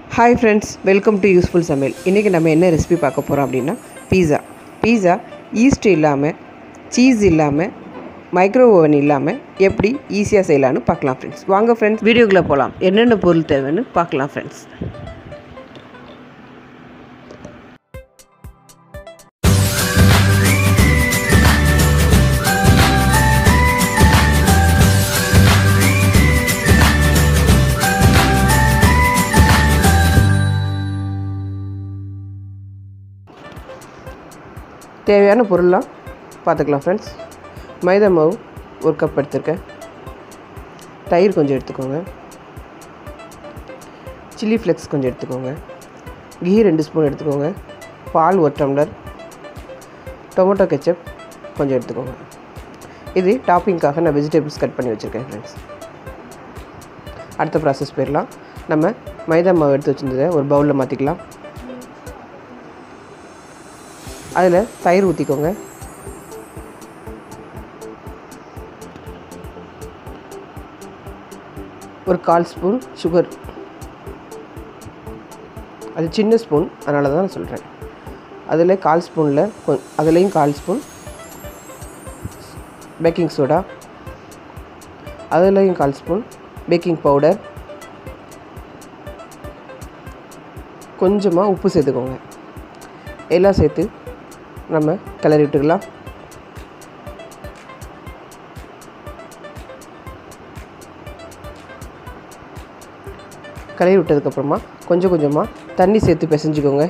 hi friends welcome to useful சமையல் இன்றைக்கி நம்ம என்ன ரெசிபி பார்க்க போகிறோம் அப்படின்னா பீஸா பீஸா ஈஸ்ட் இல்லாமல் சீஸ் இல்லாமல் மைக்ரோ ஓவன் இல்லாமல் எப்படி ஈஸியாக செய்யலான்னு பார்க்கலாம் ஃப்ரெண்ட்ஸ் வாங்க ஃப்ரெண்ட்ஸ் வீடியோக்குள்ளே போகலாம் என்னென்ன பொருள் தேவைன்னு பார்க்கலாம் ஃப்ரெண்ட்ஸ் தேவையான பொருள்லாம் பார்த்துக்கலாம் ஃப்ரெண்ட்ஸ் மைதா மாவு ஒரு கப் எடுத்திருக்கேன் தயிர் கொஞ்சம் எடுத்துக்கோங்க சில்லி ஃப்ளெக்ஸ் கொஞ்சம் எடுத்துக்கோங்க கீ ரெண்டு ஸ்பூன் எடுத்துக்கோங்க பால் ஒரு டம்ளர் டொமேட்டோ கெச்சப் கொஞ்சம் எடுத்துக்கோங்க இது டாப்பிங்காக நான் வெஜிடபிள்ஸ் கட் பண்ணி வச்சுருக்கேன் ஃப்ரெண்ட்ஸ் அடுத்த ப்ராசஸ் போயிடலாம் நம்ம மைதா மாவு எடுத்து வச்சுருந்ததை ஒரு பவுலில் மாற்றிக்கலாம் அதில் தயிர் ஊற்றிக்கோங்க ஒரு கால் ஸ்பூன் சுகர் அது சின்ன ஸ்பூன் அதனால தான் நான் சொல்கிறேன் அதில் கால் ஸ்பூனில் கொ அதுலேயும் கால் ஸ்பூன் பேக்கிங் சோடா அதுலேயும் கால் ஸ்பூன் பேக்கிங் பவுடர் கொஞ்சமாக உப்பு சேர்த்துக்கோங்க எல்லாம் சேர்த்து நம்ம கிளறி விட்டுக்கலாம் கிளறி விட்டதுக்கப்புறமா கொஞ்சம் கொஞ்சமாக தண்ணி சேர்த்து பிசைஞ்சுக்கோங்க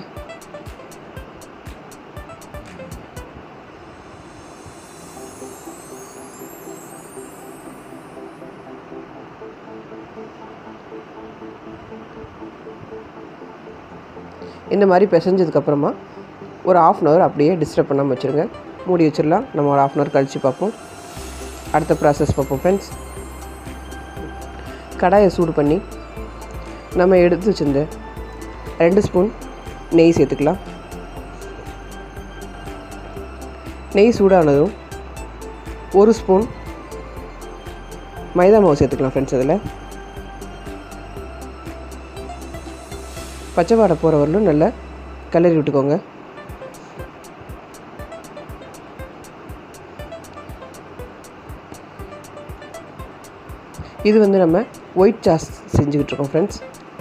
இந்த மாதிரி பிசைஞ்சதுக்கப்புறமா ஒரு ஆஃப் அன் ஹவர் அப்படியே டிஸ்டர்ப் பண்ணாமல் வச்சுருங்க மூடி வச்சிடலாம் நம்ம ஒரு ஆஃப் அன் ஹவர் கழித்து பார்ப்போம் அடுத்த ப்ராசஸ் பார்ப்போம் ஃப்ரெண்ட்ஸ் கடாயை சூடு பண்ணி நம்ம எடுத்து வச்சிருந்த ரெண்டு ஸ்பூன் நெய் சேர்த்துக்கலாம் நெய் சூடானதும் ஒரு ஸ்பூன் மைதா மாவு சேர்த்துக்கலாம் ஃப்ரெண்ட்ஸ் அதில் பச்சை வாடை போகிற வரலும் நல்லா கிளறி விட்டுக்கோங்க இது வந்து நம்ம ஒயிட் சாஸ் செஞ்சுக்கிட்டு இருக்கோம் ஃப்ரெண்ட்ஸ்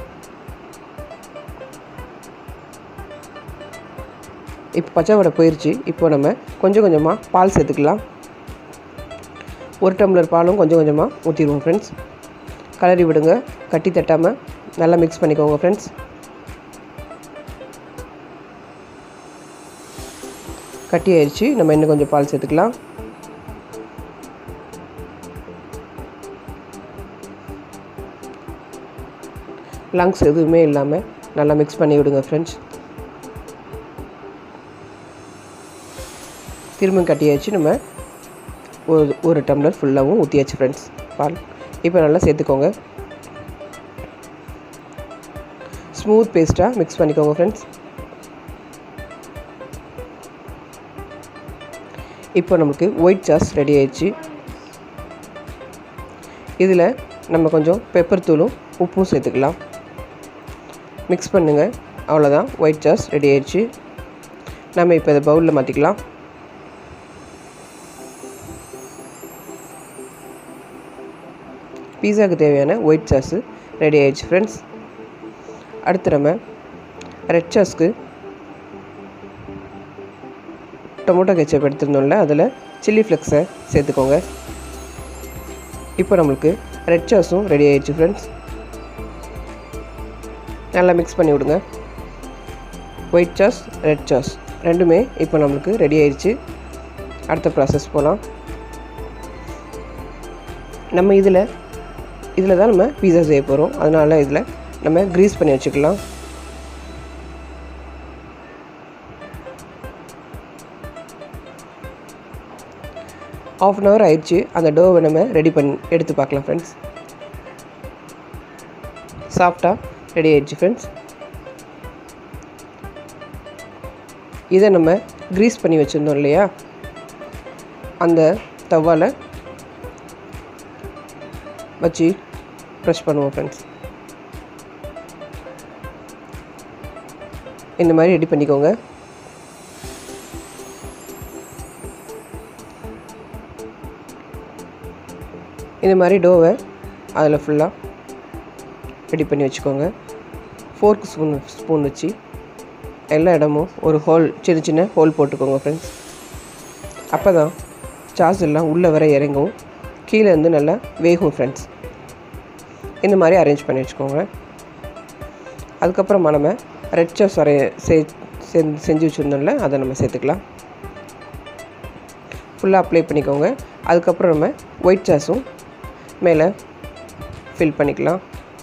இப்போ பச்சை வடை போயிடுச்சு இப்போ நம்ம கொஞ்சம் கொஞ்சமாக பால் சேர்த்துக்கலாம் ஒரு டம்ளர் பாலும் கொஞ்சம் கொஞ்சமாக ஊற்றிடுவோம் ஃப்ரெண்ட்ஸ் கலரி விடுங்க கட்டி தட்டாமல் நல்லா மிக்ஸ் பண்ணிக்கோங்க ஃப்ரெண்ட்ஸ் கட்டி ஆயிடுச்சு நம்ம இன்னும் கொஞ்சம் பால் சேர்த்துக்கலாம் லங்ஸ் எதுவுமே இல்லாமல் நல்லா மிக்ஸ் பண்ணி விடுங்க ஃப்ரெண்ட்ஸ் திரும்ப கட்டியாச்சு நம்ம ஒரு ஒரு டம்ளர் ஃபுல்லாகவும் ஊற்றியாச்சு ஃப்ரெண்ட்ஸ் பால் இப்போ நல்லா சேர்த்துக்கோங்க ஸ்மூத் பேஸ்ட்டாக மிக்ஸ் பண்ணிக்கோங்க ஃப்ரெண்ட்ஸ் இப்போ நமக்கு ஒயிட் சாஸ் ரெடி ஆயிடுச்சு இதில் நம்ம கொஞ்சம் பெப்பர் தூளும் உப்பும் சேர்த்துக்கலாம் மிக்ஸ் பண்ணுங்கள் அவ்வளோதான் ஒயிட் சாஸ் ரெடி ஆயிடுச்சு நம்ம இப்போ இதை பவுலில் மாற்றிக்கலாம் பீஸாவுக்கு தேவையான ஒயிட் சாஸு ரெடி ஆயிடுச்சு ஃப்ரெண்ட்ஸ் அடுத்து நம்ம ரெட் சாஸ்க்கு டொமேட்டோ கெச்சப் எடுத்துருந்தோம்ல அதில் சில்லி ஃப்ளெக்ஸை சேர்த்துக்கோங்க இப்போ நம்மளுக்கு ரெட் சாஸும் ரெடி ஆயிடுச்சு ஃப்ரெண்ட்ஸ் நல்லா மிக்ஸ் பண்ணி விடுங்க ஒயிட் சாஸ் ரெட் சாஸ் ரெண்டுமே இப்போ நம்மளுக்கு ரெடி ஆயிடுச்சு அடுத்த ப்ராசஸ் போகலாம் நம்ம இதில் இதில் தான் நம்ம பீஸா செய்ய போகிறோம் அதனால் இதில் நம்ம க்ரீஸ் பண்ணி வச்சுக்கலாம் ஆஃப் அன் ஹவர் ஆயிடுச்சு அந்த டோவை நம்ம ரெடி பண்ணி எடுத்து பார்க்கலாம் ஃப்ரெண்ட்ஸ் சாஃப்டாக ரெடி ஆயிடுச்சு ஃப்ரெண்ட்ஸ் இதை நம்ம க்ரீஸ் பண்ணி வச்சுருந்தோம் இல்லையா அந்த தவாவில் வச்சு ப்ரெஷ் பண்ணுவோம் ஃப்ரெண்ட்ஸ் இந்த மாதிரி ரெடி பண்ணிக்கோங்க இந்த மாதிரி டோவை அதில் ஃபுல்லாக ரெடி பண்ணி வச்சுக்கோங்க ஃபோர்க் ஸ்பூன் ஸ்பூன் வச்சு எல்லா இடமும் ஒரு ஹோல் சின்ன சின்ன ஹோல் போட்டுக்கோங்க ஃப்ரெண்ட்ஸ் அப்போ தான் சாஸ் எல்லாம் உள்ளே வர இறங்கும் கீழே இருந்து நல்லா வேகும் ஃப்ரெண்ட்ஸ் இந்த மாதிரி அரேஞ்ச் பண்ணி வச்சுக்கோங்க அதுக்கப்புறமா நம்ம ரெட் சாஸ் வரைய சே செஞ்சு செஞ்சு வச்சுருந்தோம்ல அதை நம்ம சேர்த்துக்கலாம் ஃபுல்லாக அப்ளை பண்ணிக்கோங்க அதுக்கப்புறம் நம்ம ஒயிட் சாஸும் மேலே ஃபில் பண்ணிக்கலாம்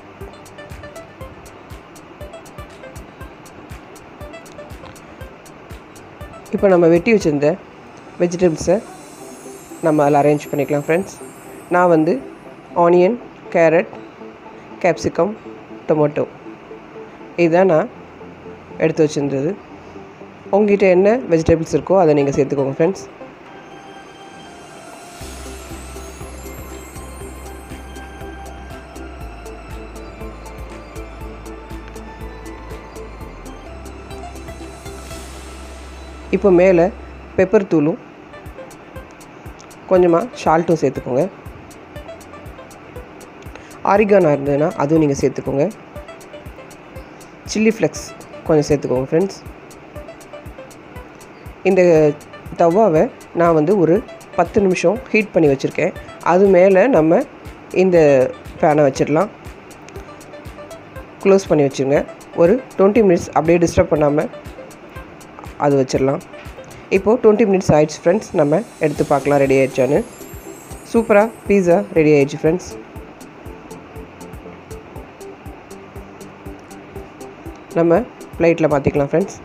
இப்போ நம்ம வெட்டி வச்சுருந்த வெஜிடபிள்ஸை நம்ம அதில் அரேஞ்ச் பண்ணிக்கலாம் ஃப்ரெண்ட்ஸ் நான் வந்து ஆனியன் கேரட் கேப்சிகம் டொமேட்டோ இதுதான் நான் எடுத்து வச்சுருந்தது உங்ககிட்ட என்ன வெஜிடபிள்ஸ் இருக்கோ அதை நீங்கள் சேர்த்துக்கோங்க ஃப்ரெண்ட்ஸ் இப்போ மேலே பெப்பர் தூளும் கொஞ்சமாக ஷால்ட்டும் சேர்த்துக்கோங்க ஆரிகானா இருந்ததுன்னா அதுவும் நீங்கள் சேர்த்துக்கோங்க சில்லி ஃப்ளெக்ஸ் கொஞ்சம் சேர்த்துக்கோங்க ஃப்ரெண்ட்ஸ் இந்த தவாவை நான் வந்து ஒரு பத்து நிமிஷம் ஹீட் பண்ணி வச்சுருக்கேன் அது மேலே நம்ம இந்த பேனை வச்சிடலாம் க்ளோஸ் பண்ணி வச்சுருங்க ஒரு டுவெண்ட்டி மினிட்ஸ் அப்படியே டிஸ்டர்ப் பண்ணாமல் அது வச்சிடலாம் இப்போது டுவெண்ட்டி மினிட்ஸ் ஆயிடுச்சு ஃப்ரெண்ட்ஸ் நம்ம எடுத்து பார்க்கலாம் ரெடி ஆயிடுச்சான்னு சூப்பராக பீஸா ரெடி ஆயிடுச்சு ஃப்ரெண்ட்ஸ் நம்ம பிளேட்டில் பார்த்திக்கலாம் ஃப்ரெண்ட்ஸ்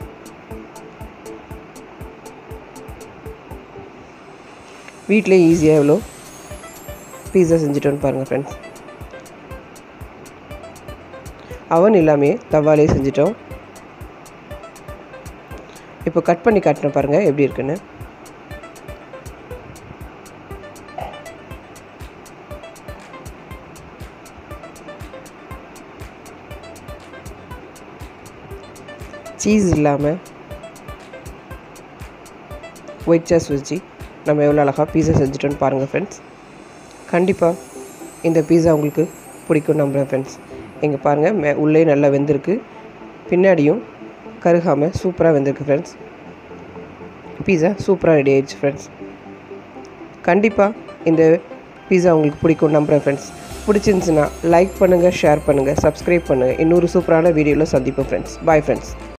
வீட்டிலே ஈஸியாக எவ்வளோ பீஸா செஞ்சுட்டோன்னு பாருங்கள் ஃப்ரெண்ட்ஸ் அவன் இல்லாமே தவாலே செஞ்சிட்டோம் இப்போ கட் பண்ணி காட்டின பாருங்கள் எப்படி இருக்குன்னு சீஸ் இல்லாமல் ஒயிட் சாஸ் வச்சு நம்ம எவ்வளோ அழகாக பீஸா செஞ்சுட்டோன்னு பாருங்கள் ஃப்ரெண்ட்ஸ் கண்டிப்பாக இந்த பீஸா உங்களுக்கு பிடிக்கும் நம்புகிறேன் ஃப்ரெண்ட்ஸ் இங்கே பாருங்கள் மே உள்ளே நல்லா வெந்திருக்கு பின்னாடியும் கருகாமல் சூப்பராக வெந்திருக்கு ஃப்ரெண்ட்ஸ் பீஸா சூப்பராக ரெடி ஆயிடுச்சு ஃப்ரெண்ட்ஸ் கண்டிப்பாக இந்த பீஸா உங்களுக்கு பிடிக்கும் நம்புகிறேன் ஃப்ரெண்ட்ஸ் பிடிச்சிருந்துச்சுன்னா லைக் பண்ணுங்கள் ஷேர் பண்ணுங்கள் சப்ஸ்கிரைப் பண்ணுங்கள் இன்னொரு சூப்பரான வீடியோவில் சந்திப்போம் ஃப்ரெண்ட்ஸ் பாய் ஃப்ரெண்ட்ஸ்